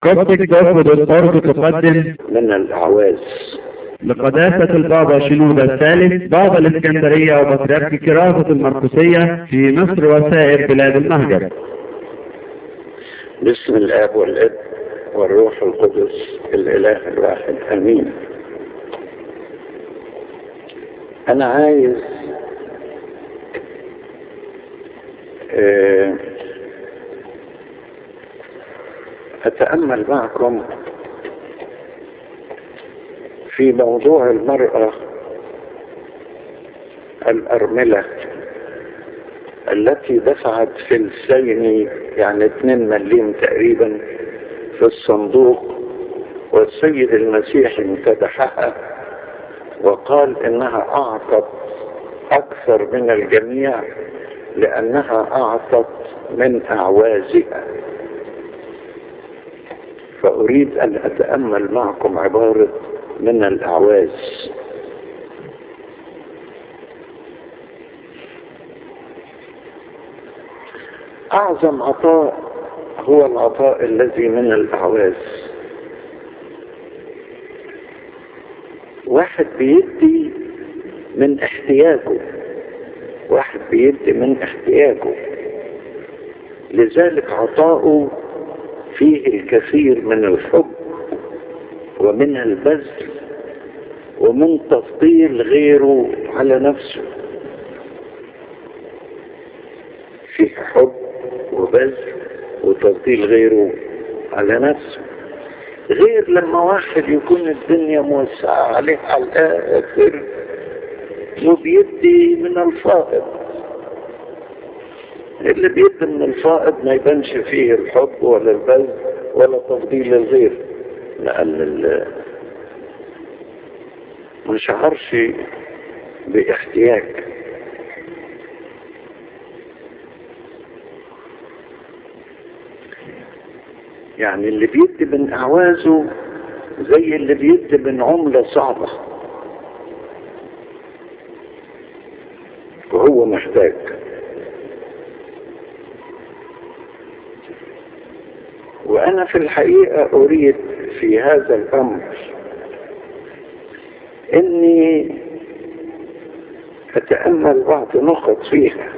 قصدك تاخد الأرض تقدم من الأعواز لقداسة البابا شنودة الثالث بابا الإسكندرية وبطريرك كراسة المرقسية في مصر وسائر بلاد المهجر باسم الآب والابن والروح القدس الإله الواحد أمين أنا عايز آه، أتأمل معكم في موضوع المرأة الأرملة التي دفعت فلسين يعني 2 مليم تقريبا في الصندوق والسيد المسيح امتدحها وقال انها اعطت اكثر من الجميع لانها اعطت من اعوازها فاريد ان اتامل معكم عباره من الاعواز اعظم عطاء هو العطاء الذي من الاعواز واحد بيدي من احتياجه واحد بيدي من احتياجه لذلك عطاؤه فيه الكثير من الحب ومن البذل ومن تفضيل غيره على نفسه فيه حب وبذل وتفضيل غيره على نفسه غير لما واحد يكون الدنيا موسعة عليه على الآخر وبيدي من الفائض اللي بيدي من الفائض ما يبانش فيه الحب ولا البذل ولا تفضيل الغير لأن ال- ما شعرش باحتياج يعني اللي بيدي من أعوازه زي اللي بيدي من عملة صعبة وهو محتاج وأنا في الحقيقة أريد في هذا الأمر إني أتأمل بعض نقط فيها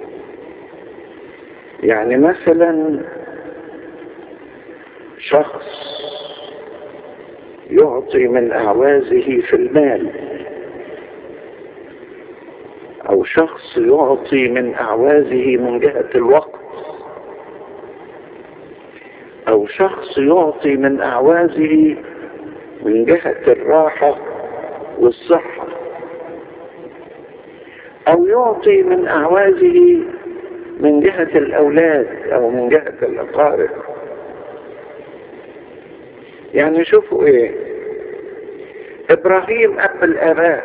يعني مثلا شخص يعطي من أعوازه في المال أو شخص يعطي من أعوازه من جهة الوقت أو شخص يعطي من أعوازه من جهة الراحة والصحة أو يعطي من أعوازه من جهة الأولاد أو من جهة الأقارب يعني شوفوا ايه ابراهيم اب الاباء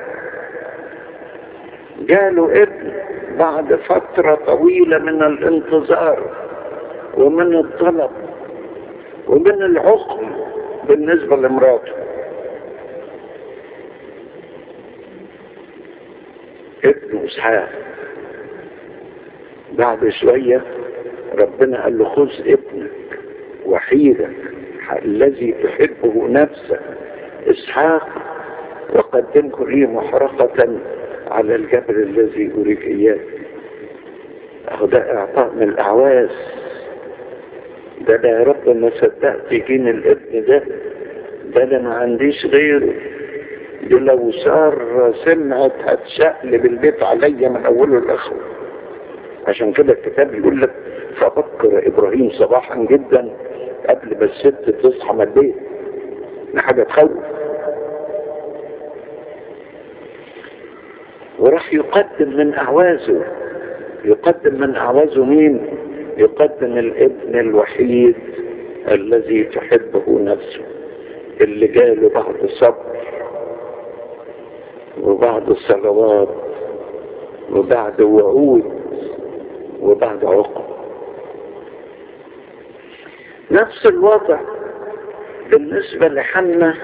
جاله ابن بعد فترة طويلة من الانتظار ومن الطلب ومن العقم بالنسبة لمراته ابن اسحاق بعد شوية ربنا قال له خذ ابنك وحيدك الذي تحبه نفسك اسحاق وقدمه لي محرقة على الجبل الذي أريك إياه أهو ده إعطاء من الأعواز ده ده يا رب ما صدقت يجيني الابن ده ده أنا ما عنديش غيره دي لو صار سمعت هتشقلب البيت عليا من أوله لآخره عشان كده الكتاب يقول لك فبكر إبراهيم صباحا جدا قبل ما الست تصحى من البيت دي حاجة تخوف وراح يقدم من أعوازه يقدم من أعوازه مين يقدم الابن الوحيد الذي تحبه نفسه اللي جاله بعد صبر وبعد صلوات وبعد وعود وبعد عقب نفس الوضع بالنسبة لحنة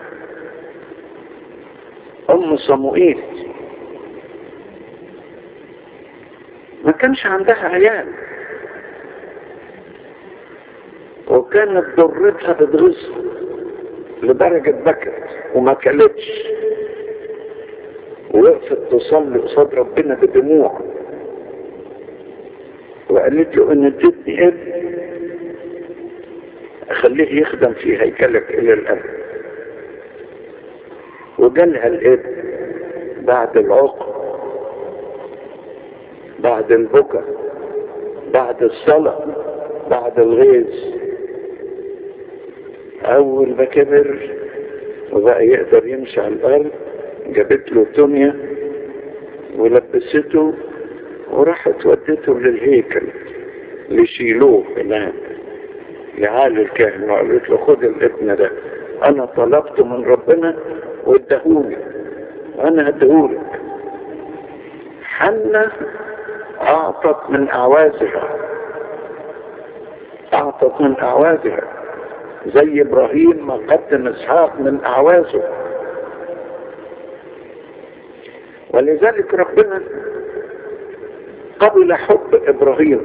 أم صموئيل ما كانش عندها عيال وكانت ضرتها بتغيظها لدرجة بكت وما كلتش ووقفت تصلي قصاد ربنا بدموع وقالت له ان ادتني ابن اخليه يخدم في هيكلك الى الابد وجالها الابن بعد العقل بعد البكا بعد الصلاة بعد الغيظ اول ما كبر وبقى يقدر يمشي على الارض جابت له تونيا ولبسته وراحت ودته للهيكل لشيلوه هناك لعالي الكاهن وقالت له خد الابن ده انا طلبته من ربنا وادهولي انا هديهولك حنة اعطت من اعوازها اعطت من اعوازها زي ابراهيم ما قدم اسحاق من اعوازه ولذلك ربنا قبل حب ابراهيم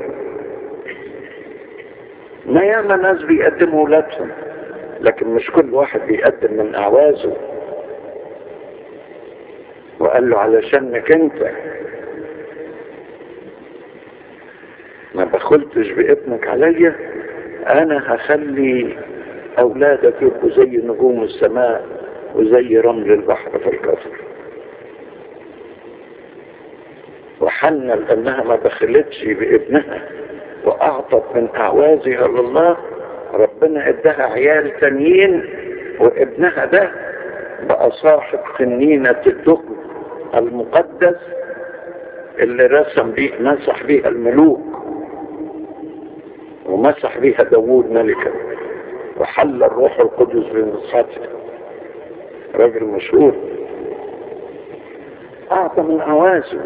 ما ياما ناس بيقدموا ولادهم لكن مش كل واحد بيقدم من اعوازه وقال له علشانك انت ما بخلتش بابنك عليا انا هخلي اولادك يبقوا زي نجوم السماء وزي رمل البحر في الكفر وحنة لانها ما بخلتش بابنها واعطت من اعوازها لله ربنا ادها عيال تانيين وابنها ده بقى صاحب خنينة الدخل المقدس اللي رسم بيه مسح بيها الملوك ومسح بيها داوود ملكا وحل الروح القدس بنصحته راجل مشهور اعطى من اوازه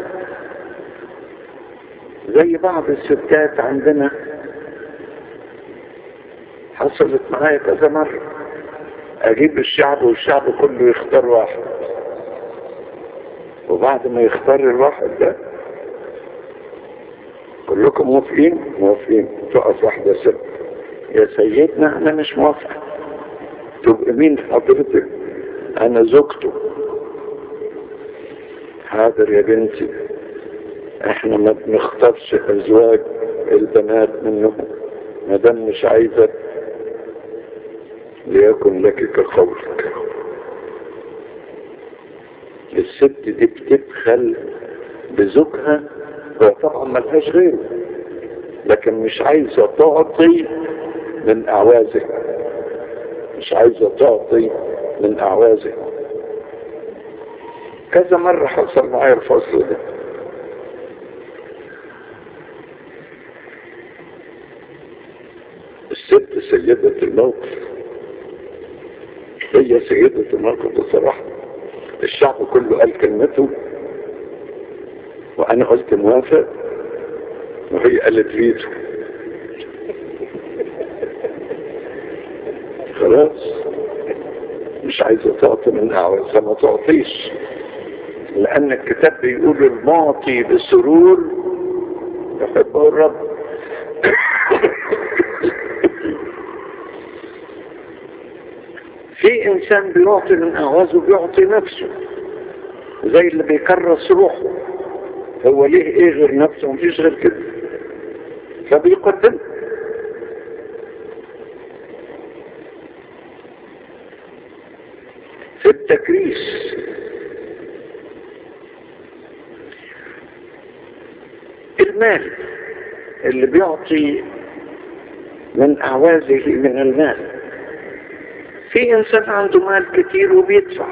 زي بعض الستات عندنا حصلت معايا كذا مرة اجيب الشعب والشعب كله يختار واحد وبعد ما يختار الواحد ده كلكم موافقين موافقين تقف واحدة ست يا سيدنا انا مش موافقة تبقى مين حضرتك انا زوجته حاضر يا بنتي احنا ما بنختارش ازواج البنات منهم ما دام مش عايزة ليكن لك كقولك الست دي بتبخل بزوجها وطبعا ملهاش غيره لكن مش عايزة تعطي من اعوازها مش عايزة تعطي من اعوازها كذا مرة حصل معايا الفصل ده الست سيدة الموقف هي سيدة الموقف بصراحة الشعب كله قال كلمته وانا قلت موافق وهي قالت فيتو خلاص مش عايزة تعطي من اعوازها ما تعطيش لان الكتاب بيقول المعطي بسرور يحبه الرب في انسان بيعطي من اعوازه بيعطي نفسه زي اللي بيكرس روحه هو ليه ايه غير نفسه مفيش غير كده فبيقدم في التكريس المال اللي بيعطي من اعوازه من المال في انسان عنده مال كتير وبيدفع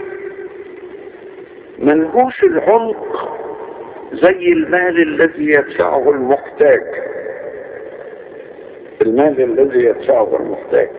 منهوش العمق زي المال الذي يدفعه المحتاج المال الذي يدفعه المحتاج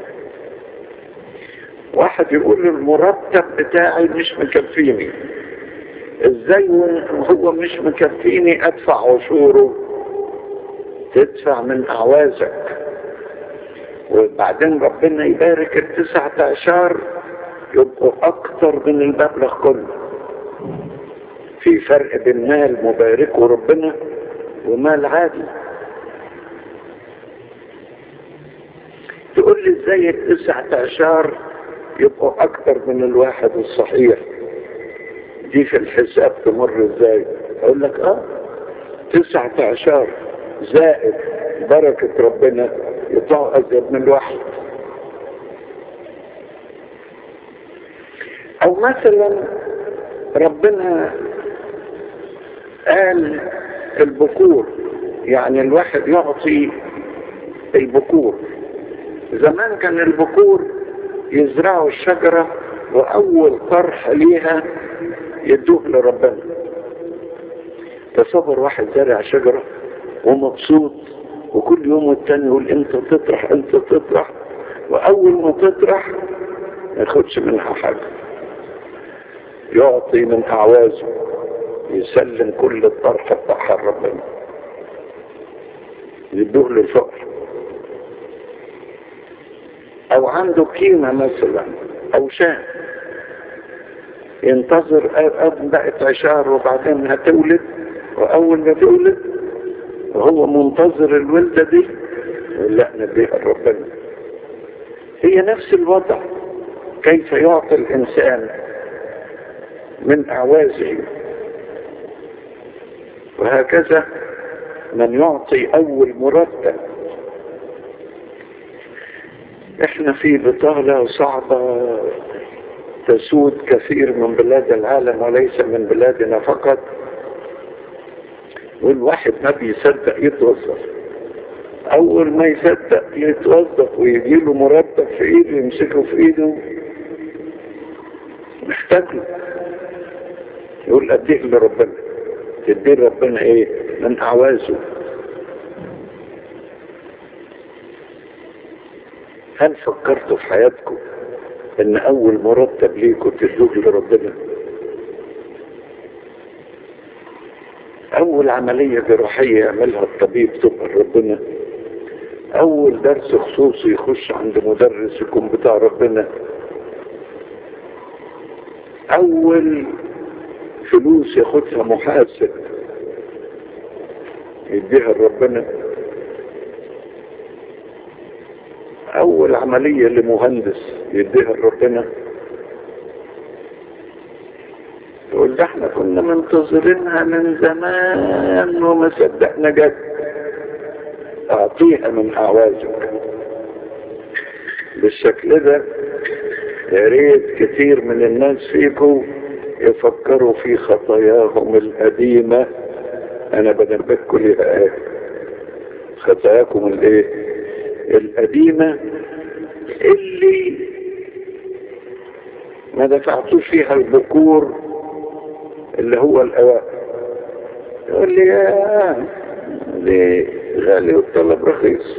واحد يقول المرتب بتاعي مش مكفيني ازاي هو مش مكفيني ادفع عشوره تدفع من اعوازك وبعدين ربنا يبارك التسعة عشر يبقوا اكتر من المبلغ كله في فرق بين مال مباركه ربنا ومال عادي تقول لي ازاي التسعة اعشار يبقوا اكتر من الواحد الصحيح دي في الحساب تمر ازاي اقول لك اه تسعة اعشار زائد بركة ربنا يطلعوا ازيد من الواحد او مثلا ربنا قال البكور يعني الواحد يعطي البكور زمان كان البكور يزرعوا الشجرة وأول طرح ليها يدوه لربنا تصور واحد زارع شجرة ومبسوط وكل يوم والتاني يقول انت تطرح انت تطرح وأول ما تطرح ما ياخدش منها حاجة يعطي من أعوازه يسلم كل الطرح بتاعها لربنا يدوه للفقر او عنده قيمة مثلا او شاه ينتظر بقت عشار وبعدين هتولد واول ما تولد وهو منتظر الولدة دي لا نديها لربنا هي نفس الوضع كيف يعطي الانسان من اعوازه وهكذا من يعطي اول مرتب احنا في بطالة صعبة تسود كثير من بلاد العالم وليس من بلادنا فقط والواحد ما بيصدق يتوظف اول ما يصدق يتوظف ويجيله مرتب في ايده يمسكه في ايده محتاج له يقول اديه لربنا تديه ربنا ايه من اعوازه هل فكرتوا في حياتكم ان اول مرتب ليكم تدوه لربنا اول عملية جراحية يعملها الطبيب تبقى لربنا اول درس خصوصي يخش عند مدرس يكون بتاع ربنا اول فلوس ياخدها محاسب يديها لربنا اول عملية لمهندس يديها لربنا يقول ده احنا كنا منتظرينها من زمان وما صدقنا جت اعطيها من اعوازك بالشكل ده يا ريت كتير من الناس فيكم يفكروا في خطاياهم القديمة انا بنبهكم ليها ايه خطاياكم الايه القديمة اللي ما دفعتوش فيها البكور اللي هو الاوائل يقول لي يا دي غالي والطلب رخيص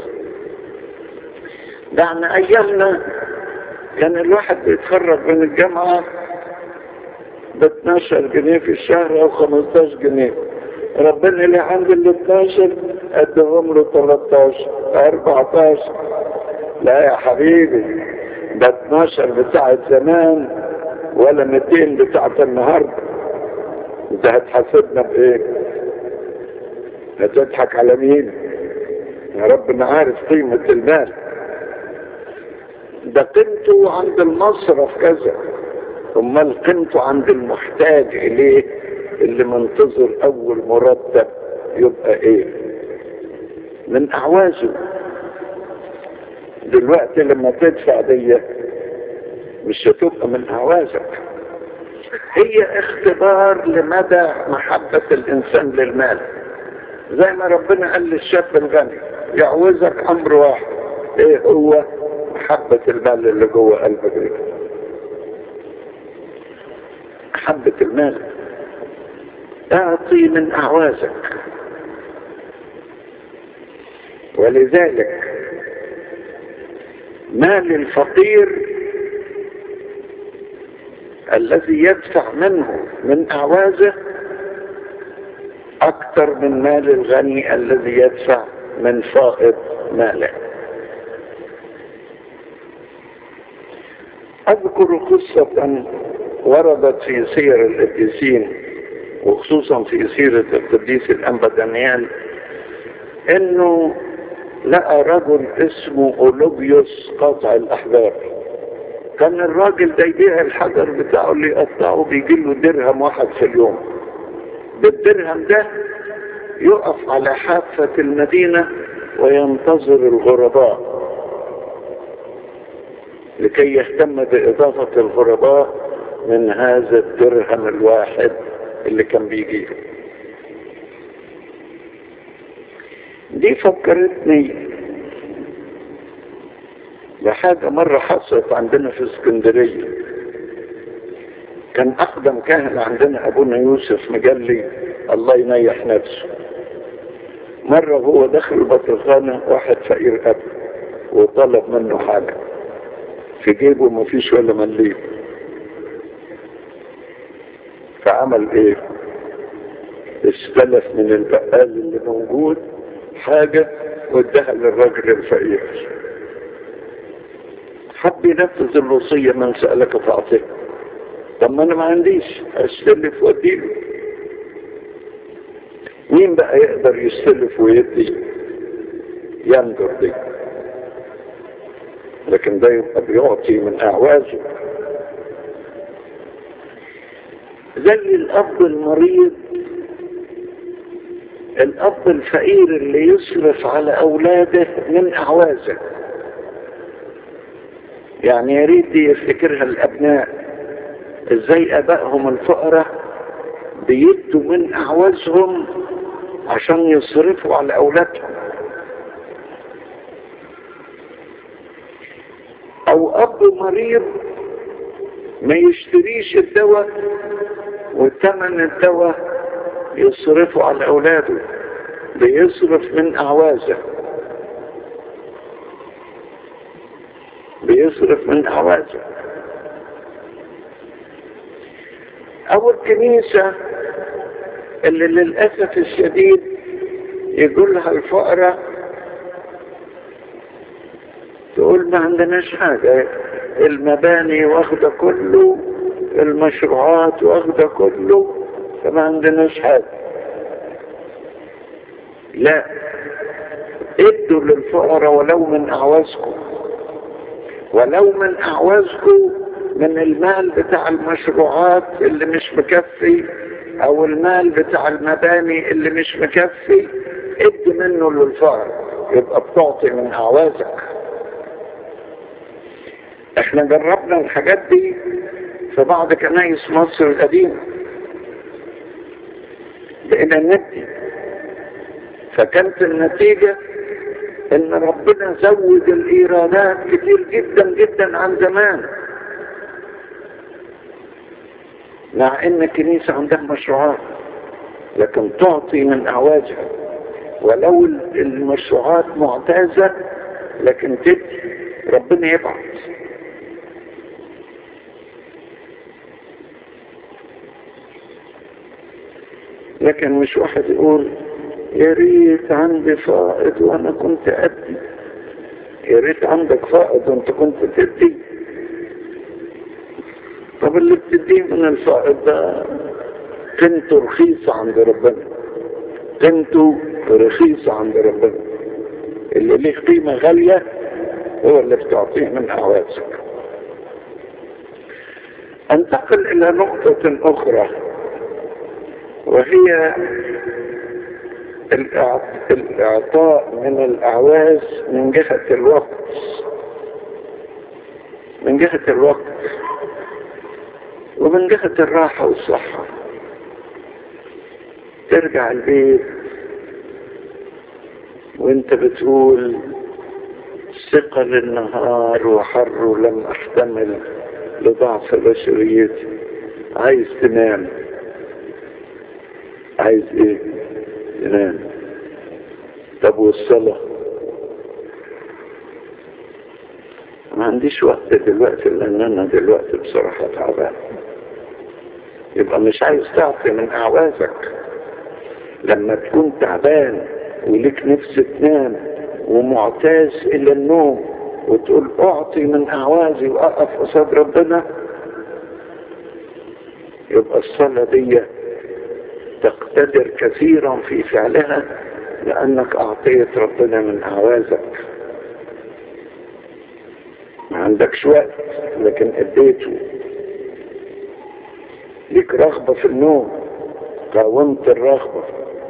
ده احنا ايامنا كان الواحد بيتخرج من الجامعة ب 12 جنيه في الشهر او 15 جنيه ربنا اللي عند ال 12 ادهم له 13 14 لا يا حبيبي ده 12 بتاعت زمان ولا 200 بتاعت النهارده انت هتحاسبنا بايه هتضحك على مين يا رب انا عارف قيمة المال ده قيمته عند المصرف كذا امال قيمته عند المحتاج اليه اللي منتظر اول مرتب يبقى ايه من اعوازه دلوقتي لما تدفع دي مش هتبقى من اعوازك هي اختبار لمدى محبة الانسان للمال زي ما ربنا قال للشاب الغني يعوزك امر واحد ايه هو محبة المال اللي جوه قلبك دي محبة المال اعطي من اعوازك ولذلك مال الفقير الذي يدفع منه من اعوازه اكثر من مال الغني الذي يدفع من فائض ماله اذكر قصة وردت في سير القديسين وخصوصا في سيرة القديس الانبا دانيال انه لقى رجل اسمه أولوبيوس قاطع الأحجار كان الراجل ده يبيع الحجر بتاعه اللي يقطعه بيجي له درهم واحد في اليوم بالدرهم ده يقف على حافة المدينة وينتظر الغرباء لكي يهتم بإضافة الغرباء من هذا الدرهم الواحد اللي كان بيجيله دي فكرتني بحاجة مرة حصلت عندنا في اسكندرية كان أقدم كاهن عندنا أبونا يوسف مجلي الله ينيح نفسه مرة هو دخل البطرخانة واحد فقير أب وطلب منه حاجة في جيبه مفيش ولا مليم فعمل ايه استلف من البقال اللي موجود حاجة واداها للراجل الفقير حب ينفذ الوصية من سألك فأعطيه طب ما انا ما عنديش استلف واديله مين بقى يقدر يستلف ويدي ينظر دي لكن ده يبقى بيعطي من اعوازه زي الاب المريض الاب الفقير اللي يصرف على اولاده من اعوازه يعني يا ريت دي يفتكرها الابناء ازاي ابائهم الفقراء بيدوا من اعوازهم عشان يصرفوا على اولادهم او اب مريض ما يشتريش الدواء وثمن الدواء يصرفه على اولاده بيصرف من اعوازه بيصرف من اعوازه او الكنيسة اللي للأسف الشديد يقولها الفقراء تقول ما عندناش حاجة المباني واخدة كله المشروعات واخدة كله فما عندناش حاجة لا ادوا للفقراء ولو من اعوازكم ولو من اعوازكم من المال بتاع المشروعات اللي مش مكفي او المال بتاع المباني اللي مش مكفي ادي منه للفقراء يبقى بتعطي من اعوازك احنا جربنا الحاجات دي في بعض كنايس مصر القديمة بقينا ندي فكانت النتيجة ان ربنا زود الايرادات كتير جدا جدا عن زمان مع ان الكنيسة عندها مشروعات لكن تعطي من اعواجها ولو المشروعات معتازة لكن تدي ربنا يبعث لكن مش واحد يقول يا ريت عندي فائض وانا كنت ادي يا ريت عندك فائض وانت كنت تدي طب اللي بتديه من الفائض ده قيمته رخيصة عند ربنا قيمته رخيصة عند ربنا اللي ليه قيمة غالية هو اللي بتعطيه من أعوازك انتقل إلى نقطة أخرى وهي الإعطاء من الأعواز من جهة الوقت من جهة الوقت ومن جهة الراحة والصحة ترجع البيت وانت بتقول ثقل النهار وحر لم احتمل لضعف بشريتي عايز تنام عايز ايه تنام طب والصلاة ما عنديش وقت دلوقتي لان انا دلوقتي بصراحة تعبان يبقى مش عايز تعطي من اعوازك لما تكون تعبان وليك نفس تنام ومعتاز الى النوم وتقول اعطي من اعوازي واقف قصاد ربنا يبقى الصلاة دي تقتدر كثيرا في فعلها لأنك أعطيت ربنا من أعوازك ما عندكش وقت لكن اديته ليك رغبة في النوم قاومت الرغبة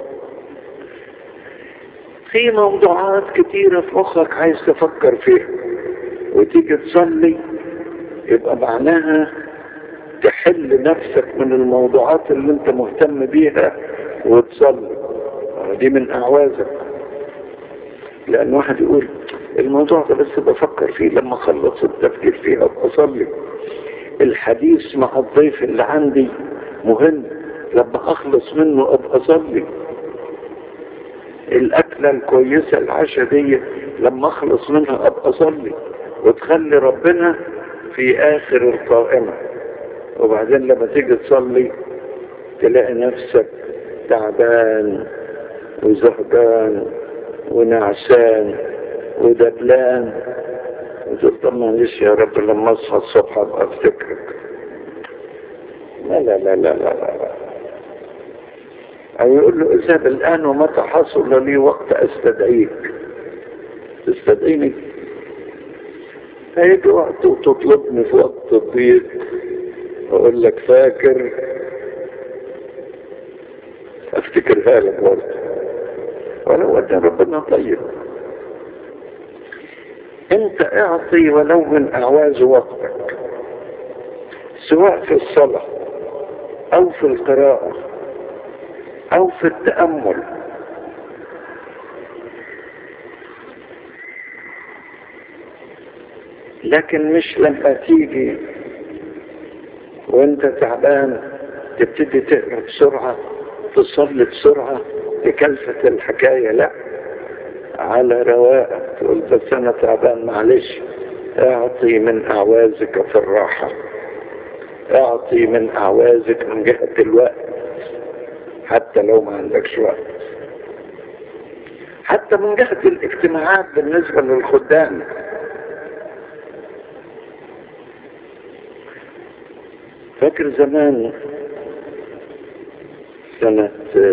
في موضوعات كتيرة في مخك عايز تفكر فيها وتيجي تصلي يبقى معناها تحل نفسك من الموضوعات اللي انت مهتم بيها وتصلي دي من اعوازك لان واحد يقول الموضوع ده بس بفكر فيه لما اخلص التفكير فيه ابقى اصلي الحديث مع الضيف اللي عندي مهم لما اخلص منه ابقى اصلي الاكلة الكويسة العشاء دي لما اخلص منها ابقى اصلي وتخلي ربنا في اخر القائمة وبعدين لما تيجي تصلي تلاقي نفسك تعبان وزهقان ونعسان ودبلان وتقول طب معلش يا رب لما اصحى الصبح ابقى افتكرك لا لا لا لا لا لا او يقول له اذهب الان ومتى حصل لي وقت استدعيك تستدعيني هيجي وقت وتطلبني في وقت الضيق اقول لك فاكر افتكرها لك برضه ولو ان ربنا طيب انت اعطي ولو من اعواز وقتك سواء في الصلاة او في القراءة او في التأمل لكن مش لما تيجي وانت تعبان تبتدي تقرا بسرعة تصلي بسرعة تكلفة الحكاية لا على رواقة تقول بس انا تعبان معلش اعطي من اعوازك في الراحة اعطي من اعوازك من جهة الوقت حتى لو ما عندكش وقت حتى من جهة الاجتماعات بالنسبة للخدام فاكر زمان سنة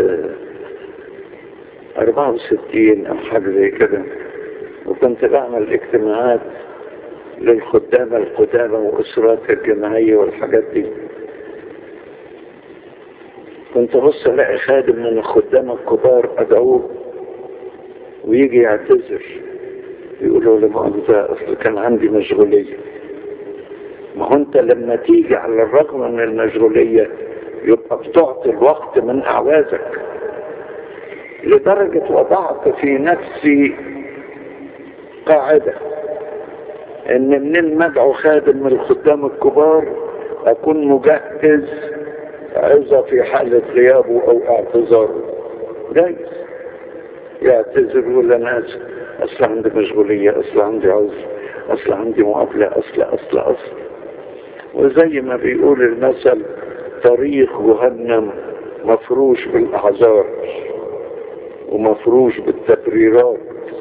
أربعة وستين أو حاجة زي كده وكنت بعمل اجتماعات للخدام القدامى وأسرات الجماعية والحاجات دي كنت بص الاقي خادم من الخدام الكبار ادعوه ويجي يعتذر يقولوا له مؤاخذة اصل كان عندي مشغولية ما هو انت لما تيجي على الرغم من المشغولية يبقى بتعطي الوقت من اعوازك لدرجة وضعت في نفسي قاعدة ان من المدعو خادم من الخدام الكبار اكون مجهز عظة في حالة غيابه او اعتذاره جايز يعتذر ولا ناس اصل عندي مشغولية اصل عندي عذر اصل عندي مقابلة اصل اصل اصل وزي ما بيقول المثل طريق جهنم مفروش بالاعذار ومفروش بالتبريرات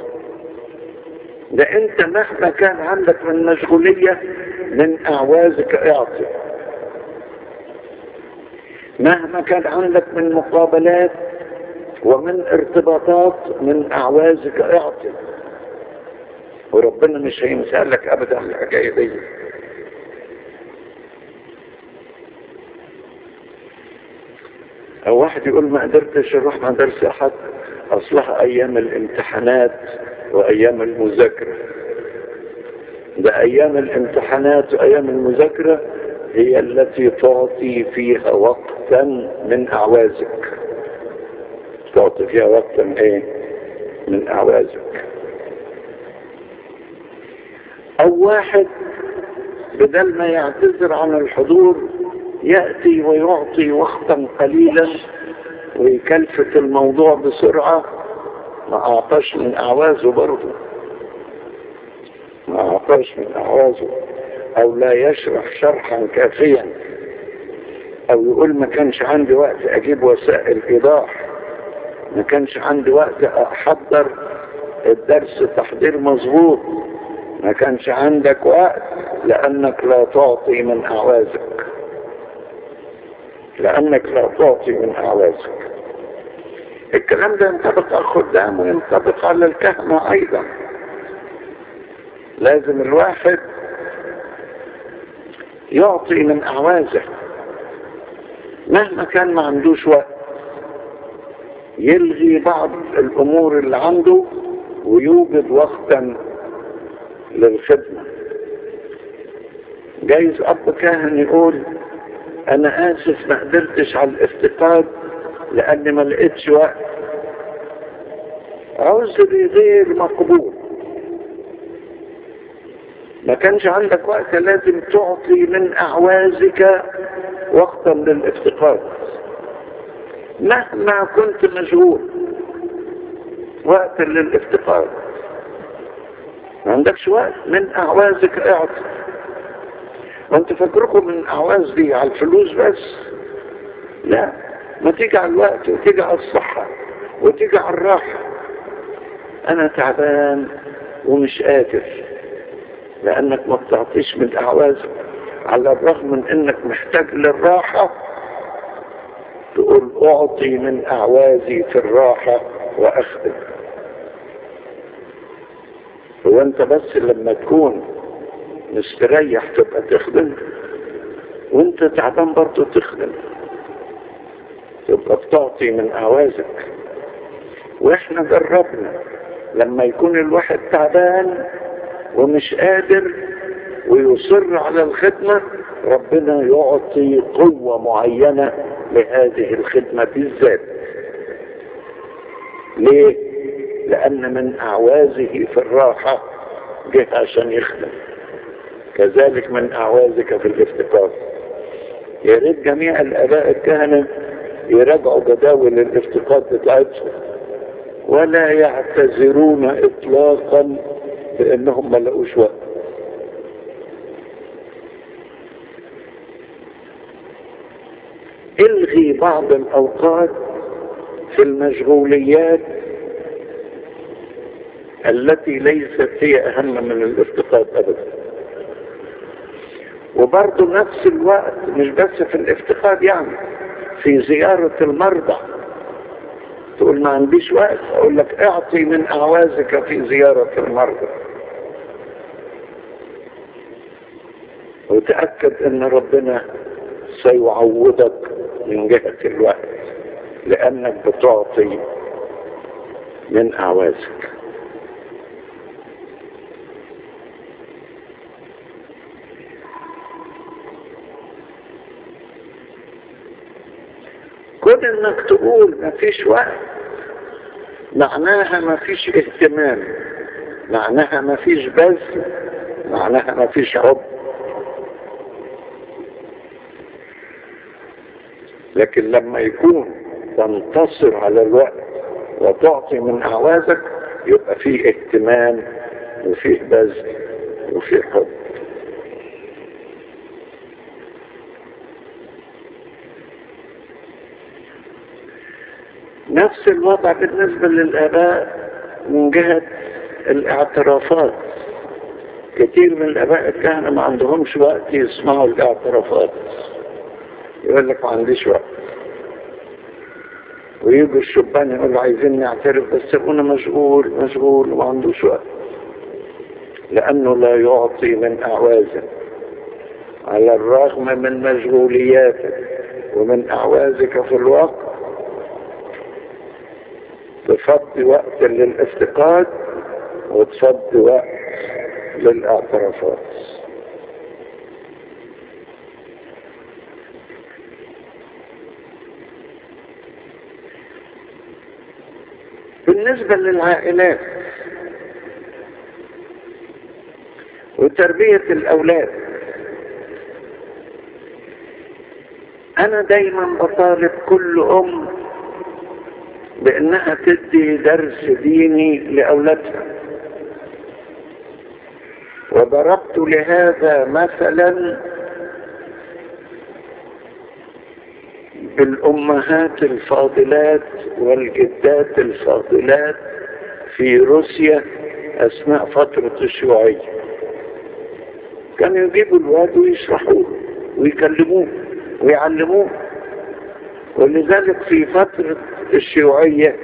ده انت مهما كان عندك من مشغولية من اعوازك اعطي مهما كان عندك من مقابلات ومن ارتباطات من اعوازك اعطي وربنا مش هيمسألك ابدا الحكاية دي او واحد يقول ما قدرتش اروح مع درس احد اصلها ايام الامتحانات وايام المذاكرة ده ايام الامتحانات وايام المذاكرة هي التي تعطي فيها وقتا من اعوازك تعطي فيها وقتا ايه من اعوازك او واحد بدل ما يعتذر عن الحضور يأتي ويعطي وقتا قليلا ويكلفت الموضوع بسرعة ما أعطاش من أعوازه برضه ما أعطاش من أعوازه أو لا يشرح شرحا كافيا أو يقول ما كانش عندي وقت أجيب وسائل إيضاح ما كانش عندي وقت أحضر الدرس تحضير مظبوط ما كانش عندك وقت لأنك لا تعطي من أعوازك لأنك لا تعطي من أعوازك الكلام ده ينطبق على الخدام وينطبق على الكهنة أيضا لازم الواحد يعطي من أعوازه مهما كان ما عندوش وقت يلغي بعض الأمور اللي عنده ويوجد وقتا للخدمة جايز أب كاهن يقول أنا آسف ما قدرتش على الافتقاد لأني ما لقيتش وقت عذري غير مقبول ما كانش عندك وقت لازم تعطي من أعوازك وقتا للافتقاد مهما كنت مشغول وقت للافتقاد ما عندكش وقت من أعوازك اعطي وانت فاكركم من الأعواز دي على الفلوس بس لا ما تيجي على الوقت وتيجي على الصحة وتيجي على الراحة أنا تعبان ومش قادر لأنك ما بتعطيش من أعوازك على الرغم من أنك محتاج للراحة تقول أعطي من أعوازي في الراحة وأخدم هو أنت بس لما تكون مستريح تبقى تخدم وانت تعبان برضه تخدم تبقى بتعطي من أعوازك واحنا جربنا لما يكون الواحد تعبان ومش قادر ويصر على الخدمة ربنا يعطي قوة معينة لهذه الخدمة بالذات ليه؟ لأن من أعوازه في الراحة جه عشان يخدم كذلك من أعوازك في الافتقار يا ريت جميع الآباء الكهنة يراجعوا جداول الافتقاد بتاعتهم ولا يعتذرون إطلاقا بأنهم ما لقوش وقت الغي بعض الأوقات في المشغوليات التي ليست هي أهم من الافتقاد أبدا وبرضه نفس الوقت مش بس في الافتقاد يعني في زيارة المرضى تقول ما عنديش وقت اقول لك اعطي من اعوازك في زيارة المرضى وتأكد ان ربنا سيعوضك من جهة الوقت لانك بتعطي من اعوازك كون انك تقول مفيش وقت معناها مفيش اهتمام معناها مفيش بذل معناها مفيش حب لكن لما يكون تنتصر على الوقت وتعطي من اعوازك يبقى فيه اهتمام وفيه بذل وفيه حب نفس الوضع بالنسبة للآباء من جهة الاعترافات كتير من الآباء الكهنة ما عندهمش وقت يسمعوا الاعترافات يقول لك ما عنديش وقت ويجوا الشبان يقولوا عايزين نعترف بس ابونا مشغول مشغول وما عندوش وقت لأنه لا يعطي من أعوازه على الرغم من مشغولياتك ومن أعوازك في الوقت تفضي وقت للافتقاد وتفضي وقت للاعترافات بالنسبة للعائلات وتربية الأولاد أنا دايما بطالب كل أم بانها تدي درس ديني لاولادها وضربت لهذا مثلا بالامهات الفاضلات والجدات الفاضلات في روسيا اثناء فترة الشيوعية كانوا يجيبوا الواد ويشرحوه ويكلموه ويعلموه ولذلك في فترة الشيوعية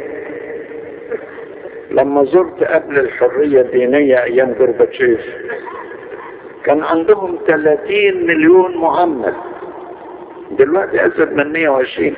لما زرت قبل الحرية الدينية أيام جورباتشيف كان عندهم 30 مليون معمل دلوقتي أزيد من 120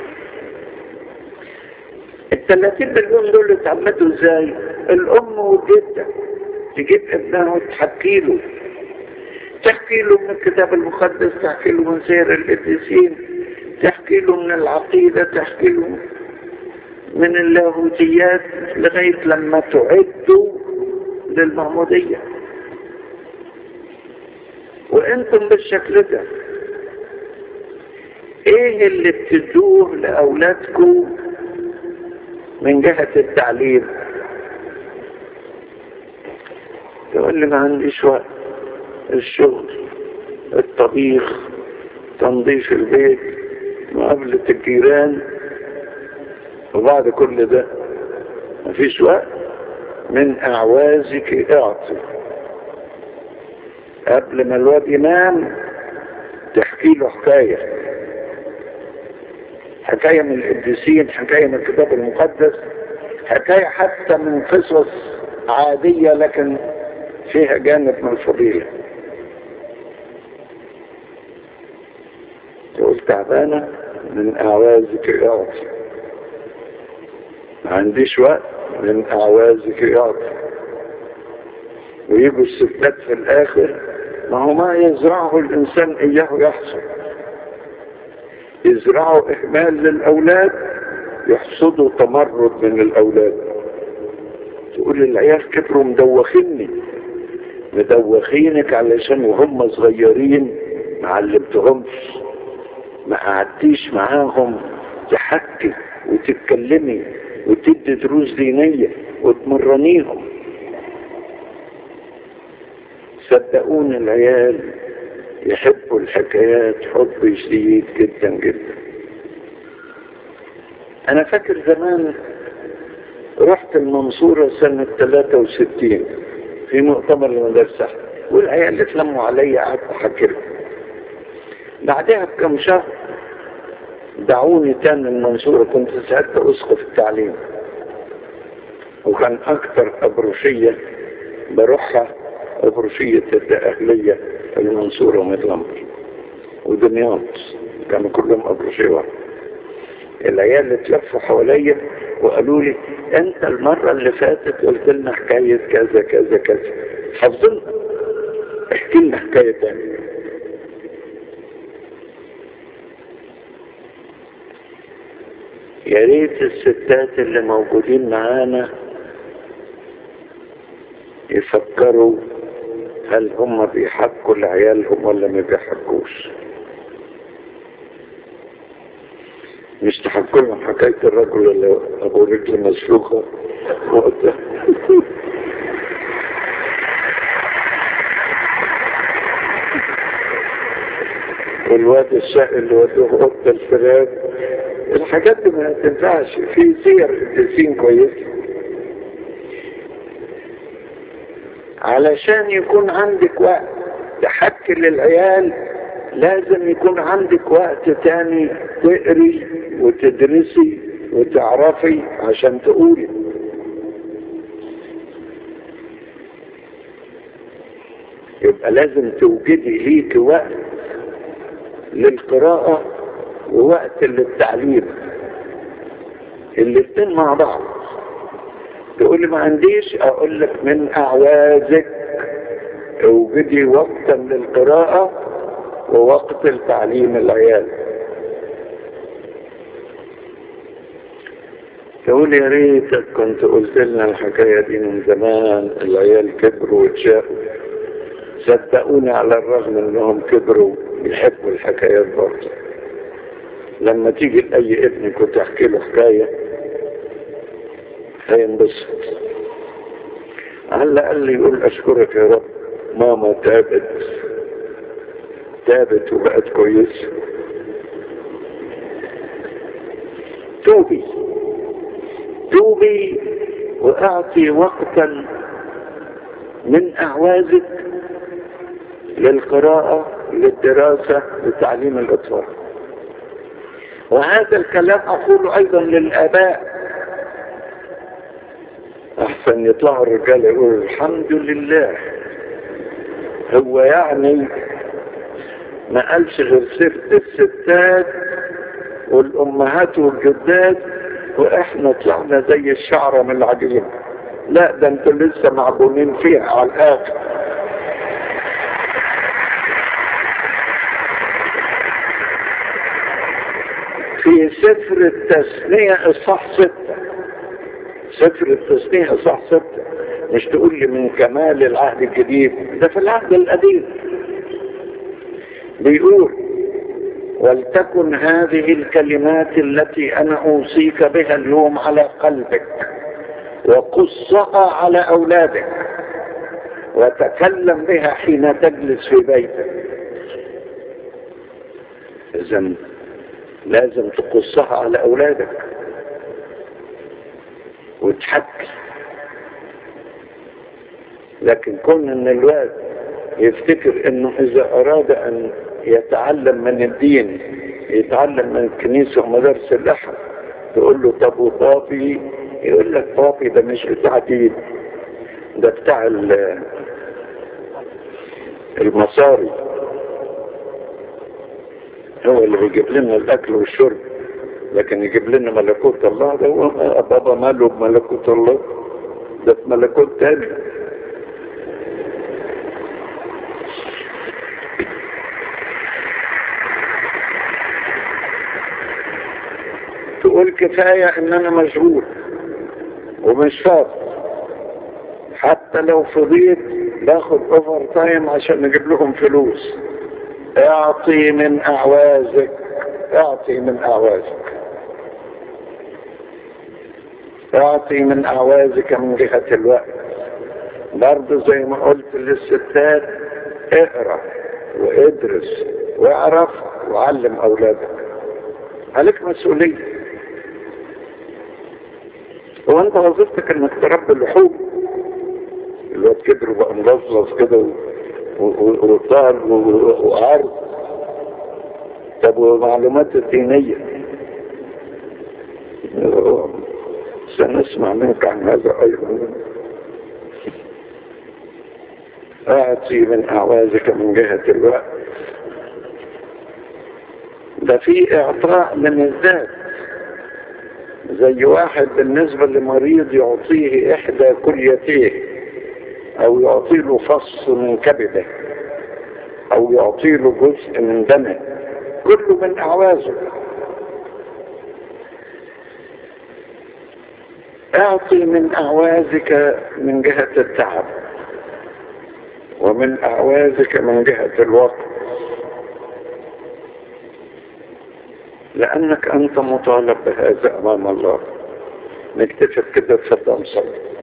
ال 30 مليون دول اتعمدوا ازاي؟ الأم والجدة تجيب ابنها وتحكي له تحكي له من الكتاب المقدس تحكي له من سير القديسين تحكي له من العقيدة تحكي له من اللاهوتيات لغاية لما تعدوا للمعمودية وانتم بالشكل ده ايه اللي بتدوه لاولادكم من جهة التعليم يقول لي ما عنديش وقت الشغل الطبيخ تنظيف البيت مقابلة الجيران وبعد كل ده مفيش وقت من اعوازك اعطي قبل ما الواد ينام تحكي له حكاية حكاية من القديسين حكاية من الكتاب المقدس حكاية حتى من قصص عادية لكن فيها جانب من الفضيلة تقول تعبانة من أعوازك اعطي ما عنديش وقت من أعوازك اعطي ويجوا الستات في الآخر ما هو ما يزرعه الإنسان إياه يحصد يزرعوا إهمال للأولاد يحصدوا تمرد من الأولاد تقول العيال كبروا مدوخيني مدوخينك علشان وهم صغيرين ما علمتهمش ما قعدتيش معاهم تحكي وتتكلمي وتدي دروس دينية وتمرنيهم صدقوني العيال يحبوا الحكايات حب شديد جدا جدا انا فاكر زمان رحت المنصورة سنة 63 في مؤتمر المدرسة والعيال اتلموا عليا قعدت احكي لهم بعدها بكم شهر دعوني تاني المنصورة كنت ساعتها اسقف التعليم وكان اكتر ابروشية بروحها ابروشية الأهلية المنصورة ومدلمبر ودمياط كانوا كلهم ابروشية واحدة العيال اللي اتلفوا حواليا وقالوا لي انت المرة اللي فاتت قلت لنا حكاية كذا كذا كذا حافظينها احكي لنا حكاية تانية يا ريت الستات اللي موجودين معانا يفكروا هل هم بيحكوا لعيالهم ولا ما بيحكوش مش تحكوا لهم حكاية الرجل اللي ابو رجل مسلوخة وقتها والواد الشقي اللي ودوه اوضه الفراق الحاجات دي ما تنفعش في سير قديسين كويسه علشان يكون عندك وقت تحكي للعيال لازم يكون عندك وقت تاني تقري وتدرسي وتعرفي عشان تقولي يبقى لازم توجدي ليك وقت للقراءة ووقت للتعليم الاتنين مع بعض تقول لي ما عنديش اقول لك من اعوازك اوجدي وقتا للقراءة ووقت التعليم العيال تقول يا ريتك كنت قلت لنا الحكاية دي من زمان العيال كبروا واتشاقوا صدقوني على الرغم انهم كبروا يحبوا الحكايات برضه لما تيجي لأي ابنك وتحكي له حكاية هينبسط على الأقل يقول أشكرك يا رب ماما تابت تابت وبقت كويسة توبي توبي وأعطي وقتا من أعوازك للقراءة للدراسة لتعليم الأطفال وهذا الكلام أقوله أيضا للآباء أحسن يطلعوا الرجال يقولوا الحمد لله هو يعني ما قالش غير سيرة الستات والأمهات والجدات وإحنا طلعنا زي الشعرة من العجين لا ده انتوا لسه معجونين فيها على الآخر في سفر التثنية إصحاح ستة سفر التثنية إصحاح ستة مش تقول لي من كمال العهد الجديد ده في العهد القديم بيقول ولتكن هذه الكلمات التي أنا أوصيك بها اليوم على قلبك وقصها على أولادك وتكلم بها حين تجلس في بيتك إذن لازم تقصها على أولادك وتحكي لكن كون ان الواد يفتكر انه اذا اراد ان يتعلم من الدين يتعلم من الكنيسة ومدارس الاحد تقول له طب وبابي يقول لك بابي ده مش بتاع دين ده بتاع المصاري هو اللي بيجيب لنا الاكل والشرب لكن يجيب لنا ملكوت الله ده هو بابا ماله بملكوت الله ده في ملكوت تاني تقول كفاية ان انا مشغول ومش فاضي حتى لو فضيت باخد اوفر تايم عشان نجيب لهم فلوس اعطي من اعوازك اعطي من اعوازك اعطي من اعوازك من جهة الوقت برضه زي ما قلت للستات اقرا وادرس واعرف وعلم اولادك عليك مسؤولية هو انت وظيفتك انك تربي اللحوم الواد كبر وبقى ملظلظ كده وطار وعرض طب ومعلومات الدينية سنسمع منك عن هذا ايضا اعطي من اعوازك من جهة الوقت ده في اعطاء من الذات زي واحد بالنسبة لمريض يعطيه احدى كليتيه او يعطي له فص من كبده او يعطي له جزء من دمه كله من اعوازه اعطي من اعوازك من جهة التعب ومن اعوازك من جهة الوقت لانك انت مطالب بهذا امام الله نكتفي كده تصدق صلي